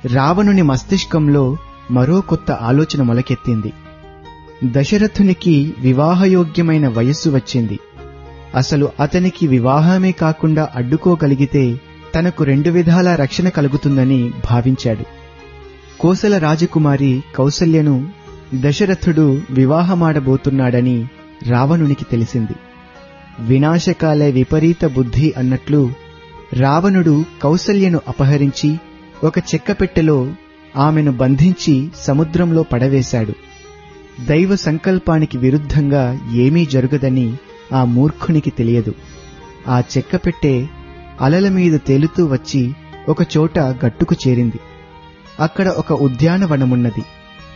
రావణుని మస్తిష్కంలో మరో కొత్త ఆలోచన మొలకెత్తింది దశరథునికి వివాహయోగ్యమైన వయస్సు వచ్చింది అసలు అతనికి వివాహమే కాకుండా అడ్డుకోగలిగితే తనకు రెండు విధాల రక్షణ కలుగుతుందని భావించాడు కోసల రాజకుమారి కౌసల్యను దశరథుడు వివాహమాడబోతున్నాడని రావణునికి తెలిసింది వినాశకాలే విపరీత బుద్ధి అన్నట్లు రావణుడు కౌసల్యను అపహరించి ఒక చెక్కపెట్టెలో ఆమెను బంధించి సముద్రంలో పడవేశాడు దైవ సంకల్పానికి విరుద్ధంగా ఏమీ జరగదని ఆ మూర్ఖునికి తెలియదు ఆ చెక్కపెట్టె అలల మీద తేలుతూ వచ్చి ఒకచోట గట్టుకు చేరింది అక్కడ ఒక ఉద్యానవనమున్నది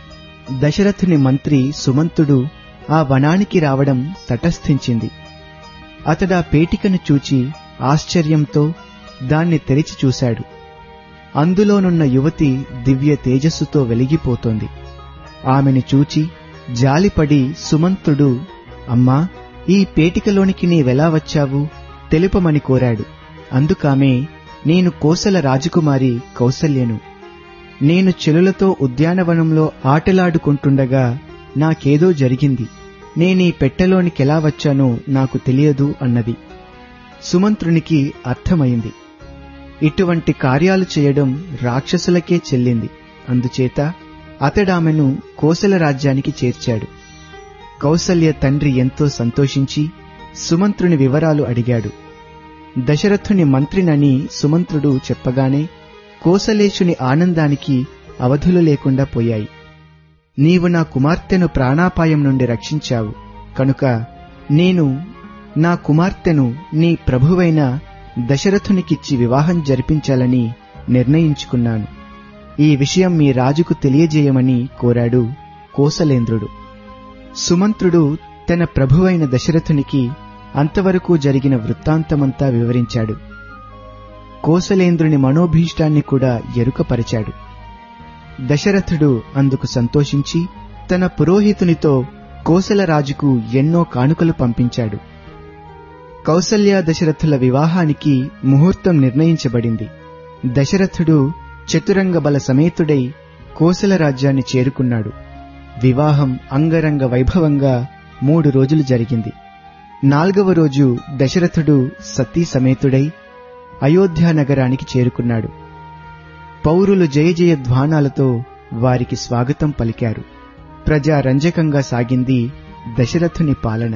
దశరథుని మంత్రి సుమంతుడు ఆ వనానికి రావడం తటస్థించింది అతడా పేటికను చూచి ఆశ్చర్యంతో దాన్ని తెరిచి చూశాడు అందులోనున్న యువతి దివ్య తేజస్సుతో వెలిగిపోతోంది ఆమెను చూచి జాలిపడి సుమంతుడు అమ్మా ఈ పేటికలోనికి నీవెలా వచ్చావు తెలుపమని కోరాడు అందుకామె నేను కోసల రాజకుమారి కౌసల్యను నేను చెలులతో ఉద్యానవనంలో ఆటలాడుకుంటుండగా నాకేదో జరిగింది నేనీ పెట్టెలోనికెలా వచ్చానో నాకు తెలియదు అన్నది సుమంత్రునికి అర్థమైంది ఇటువంటి కార్యాలు చేయడం రాక్షసులకే చెల్లింది అందుచేత అతడామెను కోసల రాజ్యానికి చేర్చాడు కౌసల్య తండ్రి ఎంతో సంతోషించి సుమంత్రుని వివరాలు అడిగాడు దశరథుని మంత్రినని సుమంత్రుడు చెప్పగానే కోసలేశుని ఆనందానికి అవధులు లేకుండా పోయాయి నీవు నా కుమార్తెను ప్రాణాపాయం నుండి రక్షించావు కనుక నేను నా కుమార్తెను నీ ప్రభువైన దశరథునికిచ్చి వివాహం జరిపించాలని నిర్ణయించుకున్నాను ఈ విషయం మీ రాజుకు తెలియజేయమని కోరాడు కోసలేంద్రుడు సుమంత్రుడు తన ప్రభువైన దశరథునికి అంతవరకు జరిగిన వృత్తాంతమంతా వివరించాడు కోసలేంద్రుని మనోభీష్టాన్ని కూడా ఎరుకపరిచాడు దశరథుడు అందుకు సంతోషించి తన పురోహితునితో కోసల రాజుకు ఎన్నో కానుకలు పంపించాడు కౌసల్య దశరథుల వివాహానికి ముహూర్తం నిర్ణయించబడింది దశరథుడు చతురంగ బల సమేతుడై కోసల రాజ్యాన్ని చేరుకున్నాడు వివాహం అంగరంగ వైభవంగా మూడు రోజులు జరిగింది నాల్గవ రోజు దశరథుడు సతీ సమేతుడై అయోధ్య నగరానికి చేరుకున్నాడు పౌరులు జయ జయ ధ్వానాలతో వారికి స్వాగతం పలికారు ప్రజారంజకంగా సాగింది దశరథుని పాలన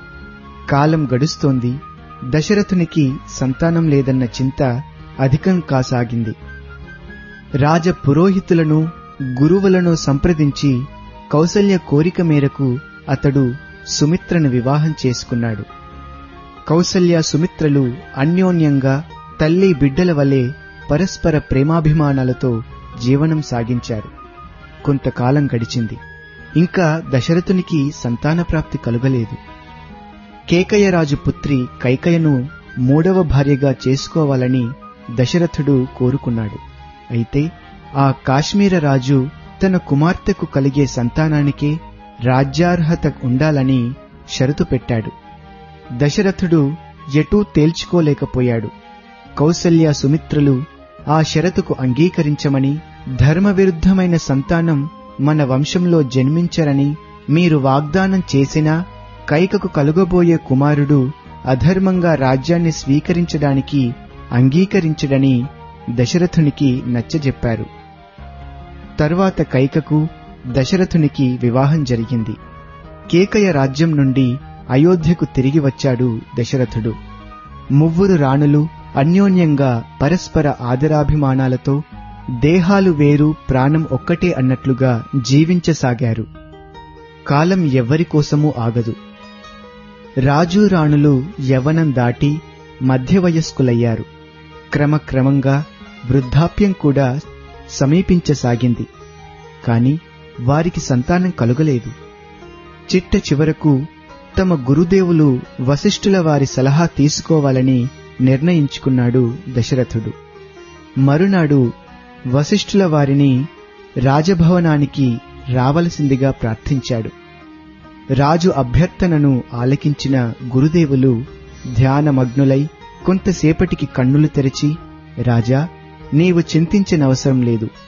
కాలం గడుస్తోంది దశరథునికి సంతానం లేదన్న చింత అధికం కాసాగింది రాజ పురోహితులను గురువులను సంప్రదించి కౌసల్య కోరిక మేరకు అతడు సుమిత్రను వివాహం చేసుకున్నాడు కౌసల్య సుమిత్రలు అన్యోన్యంగా తల్లి బిడ్డల వలె పరస్పర ప్రేమాభిమానాలతో జీవనం సాగించారు కొంతకాలం గడిచింది ఇంకా దశరథునికి సంతానప్రాప్తి కలుగలేదు కేకయరాజు పుత్రి కైకయను మూడవ భార్యగా చేసుకోవాలని దశరథుడు కోరుకున్నాడు అయితే ఆ కాశ్మీర రాజు తన కుమార్తెకు కలిగే సంతానానికే రాజ్యార్హత ఉండాలని షరతు పెట్టాడు దశరథుడు ఎటూ తేల్చుకోలేకపోయాడు కౌసల్య సుమిత్రులు ఆ షరతుకు అంగీకరించమని ధర్మవిరుద్ధమైన సంతానం మన వంశంలో జన్మించరని మీరు వాగ్దానం చేసినా కైకకు కలుగబోయే కుమారుడు అధర్మంగా రాజ్యాన్ని స్వీకరించడానికి అంగీకరించడని దశరథునికి నచ్చజెప్పారు తరువాత కైకకు దశరథునికి వివాహం జరిగింది కేకయ రాజ్యం నుండి అయోధ్యకు తిరిగి వచ్చాడు దశరథుడు మువ్వురు రాణులు అన్యోన్యంగా పరస్పర ఆదరాభిమానాలతో దేహాలు వేరు ప్రాణం ఒక్కటే అన్నట్లుగా జీవించసాగారు కాలం ఎవ్వరి కోసమూ ఆగదు రాజు రాణులు యవ్వనం దాటి మధ్య వయస్కులయ్యారు క్రమక్రమంగా వృద్ధాప్యం కూడా సమీపించసాగింది కాని వారికి సంతానం కలుగలేదు చిట్ట చివరకు తమ గురుదేవులు వశిష్ఠుల వారి సలహా తీసుకోవాలని నిర్ణయించుకున్నాడు దశరథుడు మరునాడు వశిష్ఠుల వారిని రాజభవనానికి రావలసిందిగా ప్రార్థించాడు రాజు అభ్యర్థనను ఆలకించిన గురుదేవులు ధ్యానమగ్నులై కొంతసేపటికి కన్నులు తెరిచి రాజా నీవు చింతించనవసరం లేదు